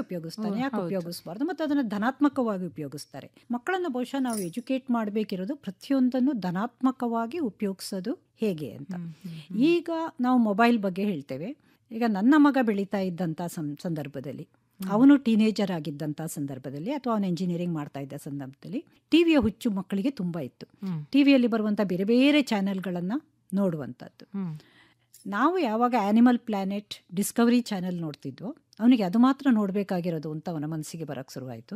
ಉಪಯೋಗಿಸ್ತಾನೆ ಓ, ಯಾಕೆ ಹೌದು. ಉಪಯೋಗಿಸ್ಬಾರ್ದು ಮತ್ತು ಅದನ್ನು ಧನಾತ್ಮಕವಾಗಿ ಉಪಯೋಗಿಸ್ತಾರೆ ಮಕ್ಕಳನ್ನು ಬಹುಶಃ ನಾವು ಎಜುಕೇಟ್ ಮಾಡಬೇಕಿರೋದು ಪ್ರತಿಯೊಂದನ್ನು ಧನಾತ್ಮಕವಾಗಿ ಉಪಯೋಗಿಸೋದು ಹೇಗೆ ಅಂತ ಹ್ಮ್, ಹ್ಮ್, ಹ್ಮ್. ಈಗ ನಾವು ಮೊಬೈಲ್ ಬಗ್ಗೆ ಹೇಳ್ತೇವೆ ಈಗ ನನ್ನ ಮಗ ಬೆಳೀತಾ ಇದ್ದಂಥ ಸಂ ಸಂದರ್ಭದಲ್ಲಿ ಅವನು ಟೀನೇಜರ್ ಆಗಿದ್ದಂಥ ಸಂದರ್ಭದಲ್ಲಿ ಅಥವಾ ಅವನು ಎಂಜಿನಿಯರಿಂಗ್ ಮಾಡ್ತಾ ಇದ್ದ ಸಂದರ್ಭದಲ್ಲಿ ಟಿವಿಯ ಹುಚ್ಚು ಮಕ್ಕಳಿಗೆ ತುಂಬ ಇತ್ತು ಹ್ಮ್, ಟಿವಿಯಲ್ಲಿ ಬರುವಂಥ ಬೇರೆ ಬೇರೆ ಚಾನೆಲ್ಗಳನ್ನು ನೋಡುವಂಥದ್ದು ಹ್ಮ್. ನಾವು ಯಾವಾಗ ಆ್ಯನಿಮಲ್ ಪ್ಲಾನೆಟ್ ಡಿಸ್ಕವರಿ ಚಾನೆಲ್ ನೋಡ್ತಿದ್ವೋ ಅವನಿಗೆ ಅದು ಮಾತ್ರ ನೋಡಬೇಕಾಗಿರೋದು ಅಂತ ಅವನ ಮನಸ್ಸಿಗೆ ಬರೋಕ್ಕೆ ಶುರುವಾಯಿತು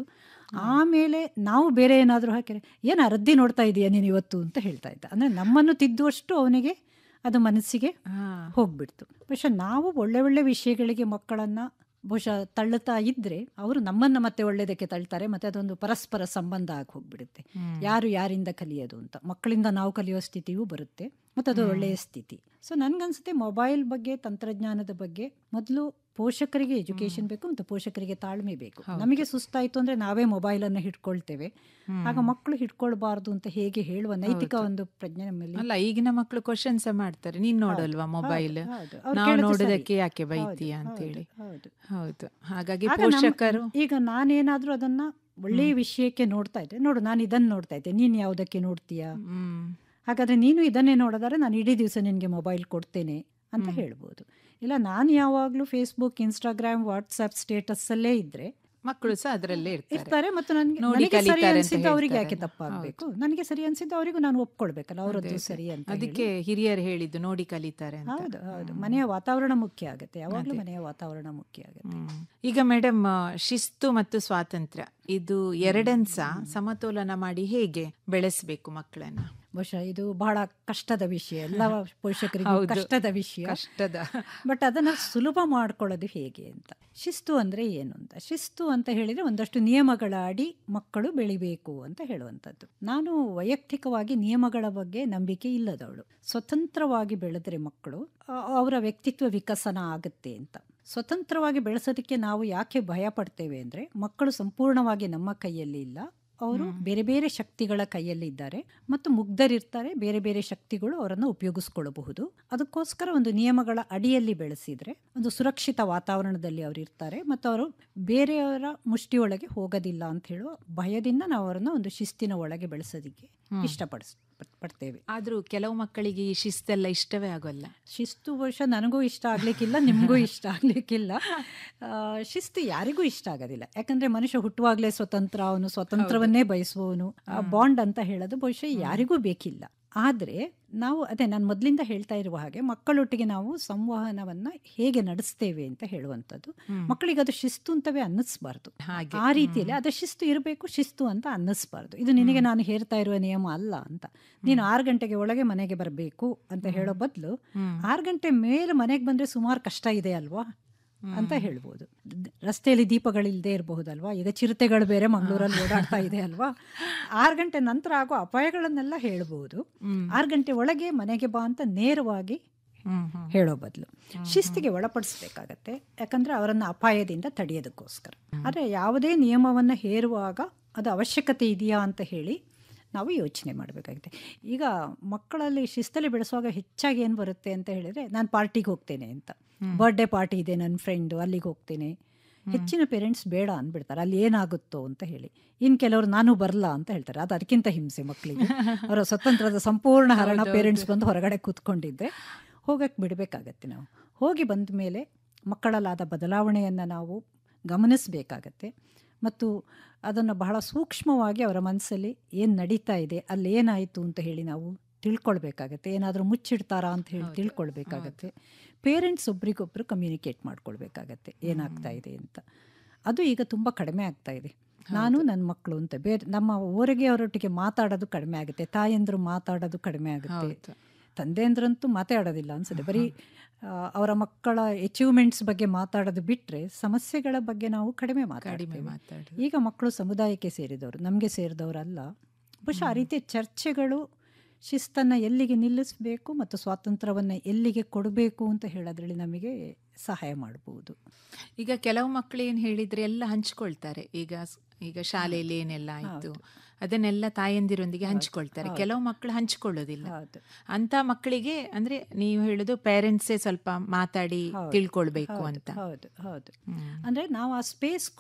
ಆಮೇಲೆ ನಾವು ಬೇರೆ ಏನಾದರೂ ಹಾಕಿದ್ರೆ ಏನು ಅರದ್ದಿ ನೋಡ್ತಾ ಇದೀಯ ನೀನು ಇವತ್ತು ಅಂತ ಹೇಳ್ತಾ ಇದ್ದ ಅಂದರೆ ನಮ್ಮನ್ನು ತಿದ್ದುವಷ್ಟು ಅವನಿಗೆ ಅದು ಮನಸ್ಸಿಗೆ ಹಾ. ಹೋಗ್ಬಿಡ್ತು ಬಹುಶಃ ನಾವು ಒಳ್ಳೆ ಒಳ್ಳೆ ವಿಷಯಗಳಿಗೆ ಮಕ್ಕಳನ್ನು ಬಹುಶಃ ತಳ್ಳುತ್ತಾ ಇದ್ದರೆ ಅವರು ನಮ್ಮನ್ನು ಮತ್ತೆ ಒಳ್ಳೆಯದಕ್ಕೆ ತಳ್ತಾರೆ ಮತ್ತು ಅದೊಂದು ಪರಸ್ಪರ ಸಂಬಂಧ ಆಗಿ ಹೋಗ್ಬಿಡುತ್ತೆ ಹ್ಮ್. ಯಾರು ಯಾರಿಂದ ಕಲಿಯೋದು ಅಂತ ಮಕ್ಕಳಿಂದ ನಾವು ಕಲಿಯೋ ಸ್ಥಿತಿಯೂ ಬರುತ್ತೆ ಮತ್ತು ಅದು ಒಳ್ಳೆಯ ಸ್ಥಿತಿ ಸೊ ನನಗನ್ಸುತ್ತೆ ಮೊಬೈಲ್ ಬಗ್ಗೆ ತಂತ್ರಜ್ಞಾನದ ಬಗ್ಗೆ ಮೊದಲು ಪೋಷಕರಿಗೆ ಎಜುಕೇಶನ್ ಬೇಕು ಮತ್ತು ಪೋಷಕರಿಗೆ ತಾಳ್ಮೆ ಬೇಕು ಹೌದು. ನಮಗೆ ಸುಸ್ತಾಯಿತು ಅಂದರೆ ನಾವೇ ಮೊಬೈಲನ್ನು ಹಿಡ್ಕೊಳ್ತೇವೆ ಹ್ಮ್. ಆಗ ಮಕ್ಕಳು ಹಿಡ್ಕೊಳ್ಬಾರ್ದು ಅಂತ ಹೇಗೆ ಹೇಳುವ ನೈತಿಕ ಹೌದು. ಒಂದು ಪ್ರಜ್ಞೆ ನಮ್ಮಲ್ಲಿ ಅಲ್ಲ ಈಗಿನ ಮಕ್ಕಳು ಕ್ವಶನ್ಸ್ ಮಾಡ್ತಾರೆ ನೀನ್ ನೋಡಲ್ವಾ ಮೊಬೈಲ್ ಹೌದು, ಹೌದು. ಅವ್ರು ನಾವು ಕೇಳೋದು ಸರಿ. ನೋಡೋದಕ್ಕೆ ಯಾಕೆ ಹೌದು, ಬೈತೀಯ ಅಂತ ಹೌದು, ಹೇಳಿ ಹೌದು. ಹೌದು ಹಾಗಾಗಿ ಆಗ ನಮ್ಮ- ಪೋಷಕರು ಈಗ ನಾನೇನಾದ್ರೂ ಅದನ್ನ ಒಳ್ಳೆಯ ವಿಷಯಕ್ಕೆ ನೋಡ್ತಾ ಇದ್ದೆ ನೋಡು ನಾನು ಇದನ್ನ ನೋಡ್ತಾ ಇದ್ದೆ ನೀನು ಯಾವುದಕ್ಕೆ ನೋಡ್ತೀಯಾ ಹ್ಮ್ ಹಾಗಾದ್ರೆ ನೀನು ಇದನ್ನೇ ನೋಡಿದರೆ ನಾನು ಇಡೀ ದಿವಸ ನಿನಗೆ ಮೊಬೈಲ್ ಕೊಡ್ತೇನೆ ಅಂತ ಹ್ಮ್. ಹೇಳ್ಬೋದು ಇಲ್ಲ ನಾನು ಯಾವಾಗಲೂ ಫೇಸ್ಬುಕ್ ಇನ್ಸ್ಟಾಗ್ರಾಮ್ ವಾಟ್ಸಪ್ ಸ್ಟೇಟಸ್ಸಲ್ಲೇ ಇದ್ರೆ ಮಕ್ಕಳು ಸಹ ಅದರಲ್ಲೇ ಇರ್ತಾರೆ ಇರ್ತಾರೆ ಮತ್ತು ನನಗೆ ನೋಡಿ ನನಗೆ ಸರಿ ಕಲಿತಾರೆ ಅಂತ ಅನ್ಸಿದ್ದು ಅವರಿಗೆ ಯಾಕೆ ಹೇಳ್ತಾರಲ್ಲ. ತಪ್ಪಾಗಬೇಕು ನನಗೆ ಸರಿ ಅನ್ಸಿದ್ದು ಅವರಿಗೂ ನಾನು ಒಪ್ಕೊಳ್ಬೇಕಲ್ಲ ಅದೇ, ಅವರದ್ದು ಅದೇ. ಸರಿ ಅಂತ ಅದಕ್ಕೆ ಹೇಳಿ. ಹಿರಿಯರು ಹೇಳಿದ್ದು ನೋಡಿ ಕಲಿತಾರೆ ಅಂತ ಹೌದು ಹೌದು ಹ್ಮ್. ಮನೆಯ ವಾತಾವರಣ ಮುಖ್ಯ ಆಗುತ್ತೆ ಯಾವಾಗಲೂ ಅದೇ. ಮನೆಯ ವಾತಾವರಣ ಮುಖ್ಯ ಆಗುತ್ತೆ ಹ್ಮ್. ಈಗ ಮೇಡಮ್ ಶಿಸ್ತು ಮತ್ತು ಸ್ವಾತಂತ್ರ್ಯ ಇದು ಎರಡನ್ ಸಹ ಸಮತೋಲನ ಮಾಡಿ ಹೇಗೆ ಬೆಳೆಸಬೇಕು ಮಕ್ಕಳನ್ನ ಬಹುಶಃ ಇದು ಬಹಳ ಕಷ್ಟದ ವಿಷಯ ಎಲ್ಲ ಪೋಷಕರಿಗೂ ಹೌದು. ಕಷ್ಟದ ವಿಷಯ ಕಷ್ಟದ ಬಟ್ ಅದನ್ನು ಸುಲಭ ಮಾಡ್ಕೊಳ್ಳೋದು ಹೇಗೆ ಅಂತ ಶಿಸ್ತು ಅಂದರೆ ಏನು ಅಂತ ಶಿಸ್ತು ಅಂತ ಹೇಳಿದರೆ ಒಂದಷ್ಟು ನಿಯಮಗಳ ಅಡಿ ಮಕ್ಕಳು ಬೆಳಿಬೇಕು ಅಂತ ಹೇಳುವಂಥದ್ದು ನಾನು ವೈಯಕ್ತಿಕವಾಗಿ ನಿಯಮಗಳ ಬಗ್ಗೆ ನಂಬಿಕೆ ಇಲ್ಲದವಳು ಸ್ವತಂತ್ರವಾಗಿ ಬೆಳೆದ್ರೆ ಮಕ್ಕಳು ಆ- ಅವರ ವ್ಯಕ್ತಿತ್ವ ವಿಕಸನ ಆಗುತ್ತೆ ಅಂತ ಸ್ವತಂತ್ರವಾಗಿ ಬೆಳೆಸೋದಕ್ಕೆ ನಾವು ಯಾಕೆ ಭಯ ಪಡ್ತೇವೆ ಅಂದರೆ ಮಕ್ಕಳು ಸಂಪೂರ್ಣವಾಗಿ ನಮ್ಮ ಕೈಯಲ್ಲಿ ಇಲ್ಲ ಅವರು ಹ್ಮ್. ಬೇರೆ ಬೇರೆ ಶಕ್ತಿಗಳ ಕೈಯಲ್ಲಿ ಇದ್ದಾರೆ ಮತ್ತು ಮುಗ್ಧರಿರ್ತಾರೆ ಬೇರೆ ಬೇರೆ ಶಕ್ತಿಗಳು ಅವರನ್ನು ಉಪಯೋಗಿಸ್ಕೊಳ್ಳಬಹುದು ಅದಕ್ಕೋಸ್ಕರ ಒಂದು ನಿಯಮಗಳ ಅಡಿಯಲ್ಲಿ ಬೆಳೆಸಿದ್ರೆ ಒಂದು ಸುರಕ್ಷಿತ ವಾತಾವರಣದಲ್ಲಿ ಅವರು ಇರ್ತಾರೆ ಮತ್ತು ಅವರು ಬೇರೆಯವರ ಮುಷ್ಟಿಯೊಳಗೆ ಹೋಗೋದಿಲ್ಲ ಅಂತ ಹೇಳುವ ಭಯದಿಂದ ನಾವು ಅವರನ್ನು ಒಂದು ಶಿಸ್ತಿನ ಒಳಗೆ ಬೆಳೆಸೋದಕ್ಕೆ ಹ್ಮ್. ಇಷ್ಟಪಡಿಸ್ ಪಡ್ತೇವೆ ಆದ್ರೂ ಕೆಲವು ಮಕ್ಕಳಿಗೆ ಈ ಶಿಸ್ತೆಲ್ಲ ಇಷ್ಟವೇ ಆಗೋಲ್ಲ ಶಿಸ್ತು ಬಹುಶಃ ನನಗೂ ಇಷ್ಟ ಆಗ್ಲಿಕ್ಕಿಲ್ಲ ನಿಮಗೂ ಇಷ್ಟ ಆಗ್ಲಿಕ್ಕಿಲ್ಲ ಆ, ಶಿಸ್ತು ಯಾರಿಗೂ ಇಷ್ಟ ಆಗೋದಿಲ್ಲ ಯಾಕಂದ್ರೆ ಮನುಷ್ಯ ಹುಟ್ಟುವಾಗಲೇ ಸ್ವತಂತ್ರ ಅವನು ಸ್ವತಂತ್ರವನ್ನೇ ಬಯಸುವವನು ಬಾಂಡ್ ಅಂತ ಹೇಳೋದು ಬಹುಶಃ ಯಾರಿಗೂ ಬೇಕಿಲ್ಲ ಆದರೆ ನಾವು ಅದೇ ನಾನು ಮೊದಲಿಂದ ಹೇಳ್ತಾ ಇರುವ ಹಾಗೆ ಮಕ್ಕಳೊಟ್ಟಿಗೆ ನಾವು ಸಂವಹನವನ್ನ ಹೇಗೆ ನಡೆಸ್ತೇವೆ ಅಂತ ಹೇಳುವಂಥದ್ದು ಹ್ಮ್. ಮಕ್ಕಳಿಗೆ ಅದು ಶಿಸ್ತು ಅಂತವೇ ಅನ್ನಿಸ್ಬಾರ್ದು ಹಾಗೆ ಆ ರೀತಿಯಲ್ಲಿ ಅದು ಶಿಸ್ತು ಇರಬೇಕು ಶಿಸ್ತು ಅಂತ ಅನ್ನಿಸ್ಬಾರ್ದು ಇದು ನಿನಗೆ ನಾನು ಹೇರ್ತಾ ಇರುವ ನಿಯಮ ಅಲ್ಲ ಅಂತ ನೀನು ಆರು ಗಂಟೆಗೆ ಒಳಗೆ ಮನೆಗೆ ಬರಬೇಕು ಅಂತ ಹೇಳೋ ಬದಲು ಹ್ಮ್. ಆರು ಗಂಟೆ ಮೇಲೆ ಮನೆಗೆ ಬಂದ್ರೆ ಸುಮಾರು ಕಷ್ಟ ಇದೆ ಅಲ್ವಾ ಅಂತ ಹೇಳ್ಬೋದು ದ್- ರಸ್ತೆಯಲ್ಲಿ ದೀಪಗಳಿಲ್ಲದೆ ಇರಬಹುದಲ್ವಾ ಈಗ ಚಿರತೆಗಳು ಬೇರೆ ಮಂಗಳೂರಲ್ಲಿ ಓಡಾಡ್ತಾ ಇದೆ ಅಲ್ವಾ ಆರು ಗಂಟೆ ನಂತರ ಆಗೋ ಅಪಾಯಗಳನ್ನೆಲ್ಲ ಹೇಳ್ಬೋದು ಹ್ಮ್. ಆರು ಗಂಟೆ ಒಳಗೆ ಮನೆಗೆ ಬಾ ಅಂತ ನೇರವಾಗಿ ಹ್ಮ್, ಹ್ಮ್. ಹೇಳೋ ಬದಲು ಶಿಸ್ತಿಗೆ ಒಳಪಡಿಸ್ಬೇಕಾಗತ್ತೆ ಯಾಕಂದ್ರೆ ಅವರನ್ನು ಅಪಾಯದಿಂದ ತಡೆಯೋದಕ್ಕೋಸ್ಕರ ಆದರೆ ಯಾವುದೇ ನಿಯಮವನ್ನು ಹೇರುವಾಗ ಅದು ಅವಶ್ಯಕತೆ ಇದೆಯಾ ಅಂತ ಹೇಳಿ ನಾವು ಯೋಚನೆ ಮಾಡಬೇಕಾಗುತ್ತೆ ಈಗ ಮಕ್ಕಳಲ್ಲಿ ಶಿಸ್ತಲ್ಲಿ ಬೆಳೆಸುವಾಗ ಹೆಚ್ಚಾಗಿ ಏನು ಬರುತ್ತೆ ಅಂತ ಹೇಳಿದ್ರೆ ನಾನು ಪಾರ್ಟಿಗೆ ಹೋಗ್ತೇನೆ ಅಂತ ಬರ್ಡೇ ಪಾರ್ಟಿ ಇದೆ ನನ್ನ ಫ್ರೆಂಡು ಅಲ್ಲಿಗೆ ಹೋಗ್ತೇನೆ ಹೆಚ್ಚಿನ ಪೇರೆಂಟ್ಸ್ ಬೇಡ ಅಂದ್ಬಿಡ್ತಾರೆ ಅಲ್ಲಿ ಏನಾಗುತ್ತೋ ಅಂತ ಹೇಳಿ ಇನ್ನು ಕೆಲವರು ನಾನು ಬರಲ್ಲ ಅಂತ ಹೇಳ್ತಾರೆ ಅದು ಅದಕ್ಕಿಂತ ಹಿಂಸೆ ಮಕ್ಕಳಿಗೆ ಅವರ ಸ್ವತಂತ್ರದ ಸಂಪೂರ್ಣ ಹರಣ ಪೇರೆಂಟ್ಸ್ ಬಂದು ಹೊರಗಡೆ ಕೂತ್ಕೊಂಡಿದ್ದೆ ಹೋಗಕ್ಕೆ ಬಿಡಬೇಕಾಗತ್ತೆ ನಾವು ಹೋಗಿ ಬಂದ ಮೇಲೆ ಮಕ್ಕಳಲ್ಲಾದ ಬದಲಾವಣೆಯನ್ನು ನಾವು ಗಮನಿಸಬೇಕಾಗತ್ತೆ ಮತ್ತು ಅದನ್ನು ಬಹಳ ಸೂಕ್ಷ್ಮವಾಗಿ ಅವರ ಮನಸ್ಸಲ್ಲಿ ಏನು ನಡೀತಾ ಇದೆ ಅಲ್ಲಿ ಏನಾಯಿತು ಅಂತ ಹೇಳಿ ನಾವು ತಿಳ್ಕೊಳ್ಬೇಕಾಗತ್ತೆ ಏನಾದರೂ ಮುಚ್ಚಿಡ್ತಾರಾ ಅಂತ ಹೇಳಿ ಹೌದು, ತಿಳ್ಕೊಳ್ಬೇಕಾಗತ್ತೆ ಪೇರೆಂಟ್ಸ್ ಒಬ್ರಿಗೊಬ್ರು ಕಮ್ಯುನಿಕೇಟ್ ಮಾಡ್ಕೊಳ್ಬೇಕಾಗತ್ತೆ ಏನಾಗ್ತಾ ಇದೆ ಅಂತ ಅದು ಈಗ ತುಂಬ ಕಡಿಮೆ ಆಗ್ತಾ ಇದೆ ನಾನು ನನ್ನ ಮಕ್ಕಳು ಅಂತ ಬೇರೆ ನಮ್ಮ ಊರಿಗೆ ಅವರೊಟ್ಟಿಗೆ ಮಾತಾಡೋದು ಕಡಿಮೆ ಆಗುತ್ತೆ ತಾಯಂದ್ರು ಮಾತಾಡೋದು ಕಡಿಮೆ ಆಗುತ್ತೆ ಹೌದು. ತಂದೆಯಂದ್ರಂತೂ ಮಾತಾಡೋದಿಲ್ಲ ಅನ್ಸುತ್ತೆ ಬರೀ ಆ, ಅವರ ಮಕ್ಕಳ ಅಚೀವ್ಮೆಂಟ್ಸ್ ಬಗ್ಗೆ ಮಾತಾಡೋದು ಬಿಟ್ಟರೆ ಸಮಸ್ಯೆಗಳ ಬಗ್ಗೆ ನಾವು ಕಡಿಮೆ ಕಡಿಮೆ ಮಾತಾಡ್ತೇವೆ ಮಾತಾಡಿ ಈಗ ಮಕ್ಕಳು ಸಮುದಾಯಕ್ಕೆ ಸೇರಿದವರು ನಮಗೆ ಸೇರಿದವರಲ್ಲ ಬಹುಶಃ ಆ ರೀತಿಯ ಚರ್ಚೆಗಳು ಶಿಸ್ತನ್ನು ಎಲ್ಲಿಗೆ ನಿಲ್ಲಿಸಬೇಕು ಮತ್ತು ಸ್ವಾತಂತ್ರ್ಯವನ್ನು ಎಲ್ಲಿಗೆ ಕೊಡಬೇಕು ಅಂತ ಹೇಳೋದ್ರಲ್ಲಿ ನಮಗೆ ಸಹಾಯ ಮಾಡ್ಬೋದು ಈಗ ಕೆಲವು ಮಕ್ಕಳು ಏನ್ ಹೇಳಿದ್ರೆ ಎಲ್ಲ ಹಂಚ್ಕೊಳ್ತಾರೆ ಈಗ ಸ್- ಈಗ ಶಾಲೆಯಲ್ಲಿ ಏನೆಲ್ಲ ಆಯ್ತು ಅದನ್ನೆಲ್ಲ ತಾಯಂದಿರೊಂದಿಗೆ ಹಂಚ್ಕೊಳ್ತಾರೆ ಹೌದು. ಕೆಲವು ಮಕ್ಕಳು ಹಂಚ್ಕೊಳ್ಳೋದಿಲ್ಲ ಹೌದು ಅಂತ ಮಕ್ಕಳಿಗೆ ಅಂದ್ರೆ ನೀವು ಹೇಳುದು ಪೇರೆಂಟ್ಸೇ ಸ್ವಲ್ಪ ಮಾತಾಡಿ ಹೌದು. ತಿಳ್ಕೊಳ್ಬೇಕು ಹೌದು, ಅಂತ ಹೌದು ಹೌದು ಹ್ಮ್. ಅಂದ್ರೆ ನಾವು ಆ ಸ್ಪೇಸ್